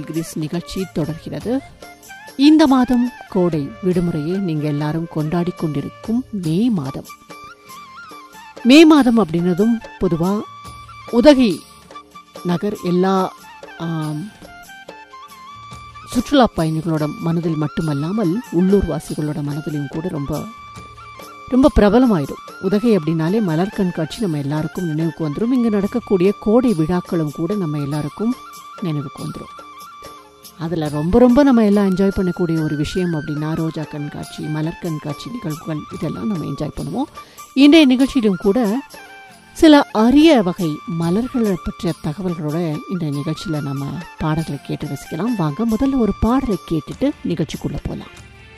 decrease நிகழ்ச்சி தொடர்கிறது இந்த மாதம் கோடை விடுமுறையை நீங்க எல்லாரும் கொண்டாடி கொண்டிருக்கும் மே மாதம் மே மாதம் அப்படின்னதும் பொதுவா உதகை நகர் எல்லா ஆம், சுற்றுலா பயணிகளோட மனதில் மட்டுமல்லாமல் உள்ளூர் வாசிகளோட மனதிலும் கூட ரொம்ப ரொம்ப பிரபலமாயிடும் உதகை அப்படின்னாலே மலர் கண்காட்சி நம்ம எல்லாருக்கும் நினைவுக்கு வந்துடும் இங்கே நடக்கக்கூடிய கோடை விழாக்களும் கூட நம்ம எல்லாருக்கும் நினைவுக்கு வந்துடும் அதில் ரொம்ப ரொம்ப நம்ம எல்லாம் என்ஜாய் பண்ணக்கூடிய ஒரு விஷயம் அப்படின்னா ரோஜா கண்காட்சி மலர் கண்காட்சி நிகழ்வுகள் இதெல்லாம் நம்ம என்ஜாய் பண்ணுவோம் இன்றைய நிகழ்ச்சியிலும் கூட சில அரிய வகை மலர்களை பற்றிய தகவல்களோட இந்த நிகழ்ச்சியில் நம்ம பாடல்களை கேட்டு ரசிக்கலாம் வாங்க முதல்ல ஒரு பாடலை கேட்டுட்டு நிகழ்ச்சிக்குள்ளே போகலாம்